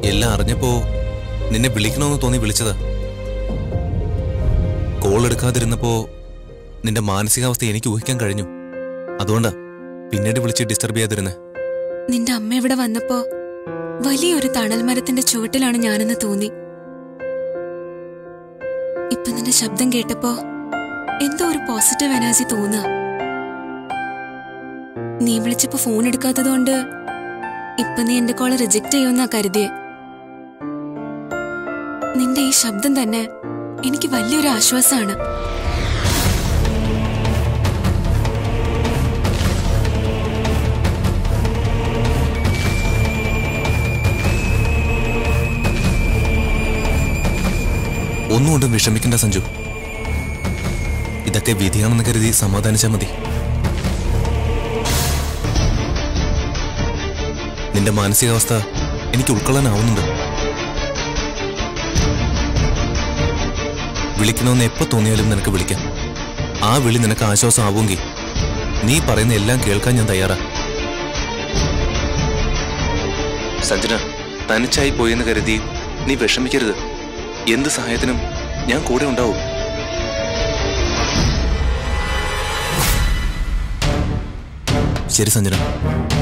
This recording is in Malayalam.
എല്ലാം അറിഞ്ഞപ്പോ നിന്നെ വിളിക്കണമെന്ന് തോന്നി വിളിച്ചതാ കോൾ എടുക്കാതിരുന്നപ്പോ നിന്റെ മാനസികാവസ്ഥ എനിക്ക് ഊഹിക്കാൻ കഴിഞ്ഞു അതുകൊണ്ടാ പിന്നീട് വിളിച്ച് ഡിസ്റ്റർബ് ചെയ്യാതിരുന്നേ നിന്റെ അമ്മ ഇവിടെ വന്നപ്പോ വലിയൊരു തണൽ മരത്തിന്റെ ചുവട്ടിലാണ് ഞാനെന്ന് തോന്നി ഇപ്പൊ നിന്റെ ശബ്ദം കേട്ടപ്പോ എന്തോ ഒരു പോസിറ്റീവ് എനർജി തോന്നുക നീ വിളിച്ചപ്പോ ഫോൺ എടുക്കാത്തതുകൊണ്ട് ഇപ്പൊ നീ എന്റെ കോള് റിജക്ട് ചെയ്യുമെന്നാ കരുതിയേ നിന്റെ ഈ ശബ്ദം തന്നെ എനിക്ക് വലിയൊരു ആശ്വാസമാണ് ഒന്നുകൊണ്ടും വിഷമിക്കണ്ട സഞ്ജു ഇതൊക്കെ വിധിയാണെന്ന് കരുതി സമാധാനിച്ചാൽ മതി നിന്റെ മാനസികാവസ്ഥ എനിക്ക് ഉൾക്കൊള്ളാനാവുന്നുണ്ട് വിളിക്കണമെന്ന് എപ്പോ തോന്നിയാലും നിനക്ക് വിളിക്കാം ആ വിളി നിനക്ക് ആശ്വാസം ആവുമെങ്കിൽ നീ പറയുന്ന എല്ലാം കേൾക്കാൻ ഞാൻ തയ്യാറാ സഞ്ജന തനിച്ചായി പോയെന്ന് കരുതി നീ വിഷമിക്കരുത് എന്ത് സഹായത്തിനും ഞാൻ കൂടെ ഉണ്ടാവും ശരി സഞ്ജന